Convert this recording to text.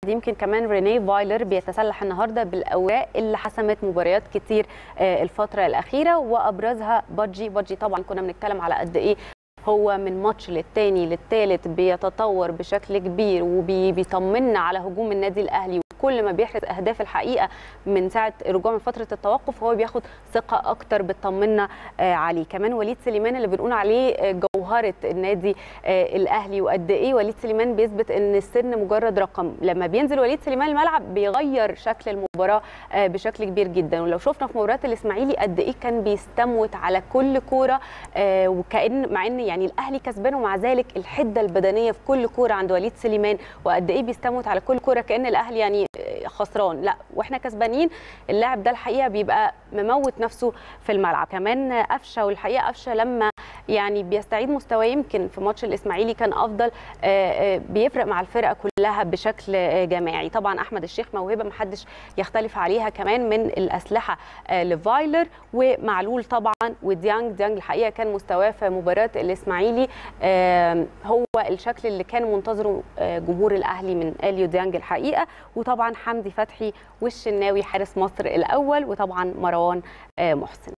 يمكن كمان رينيه فايلر بيتسلح النهارده بالاوراق اللي حسمت مباريات كتير الفتره الاخيره وابرزها بادجي بادجي طبعا كنا بنتكلم على قد ايه هو من ماتش للتاني للتالت بيتطور بشكل كبير وبيطمنا على هجوم النادي الاهلي كل ما بيحرز اهداف الحقيقه من ساعه رجوع من فتره التوقف هو بياخد ثقه اكتر بتطمنا عليه كمان وليد سليمان اللي بنقول عليه جوهره النادي الاهلي وقد ايه وليد سليمان بيثبت ان السن مجرد رقم لما بينزل وليد سليمان الملعب بيغير شكل المباراه بشكل كبير جدا ولو شفنا في مباراه الاسماعيلي قد ايه كان بيستموت على كل كوره وكان مع ان يعني الاهلي كسبان ومع ذلك الحده البدنيه في كل كوره عند وليد سليمان وقد ايه بيستموت على كل كوره كان الاهلي يعني خسران لا واحنا كسبانين اللاعب ده الحقيقه بيبقى مموت نفسه في الملعب كمان قفشه والحقيقه قفشه لما يعني بيستعيد مستواه يمكن في ماتش الاسماعيلي كان افضل بيفرق مع الفرقه كلها بشكل جماعي طبعا احمد الشيخ موهبه محدش يختلف عليها كمان من الاسلحه لفايلر ومعلول طبعا وديانج ديانج الحقيقه كان مستواه في مباراه الاسماعيلي هو الشكل اللي كان منتظره جمهور الاهلي من اليو ديانج الحقيقه وطبعا حمدي فتحي والشناوي حارس مصر الاول وطبعا مروان محسن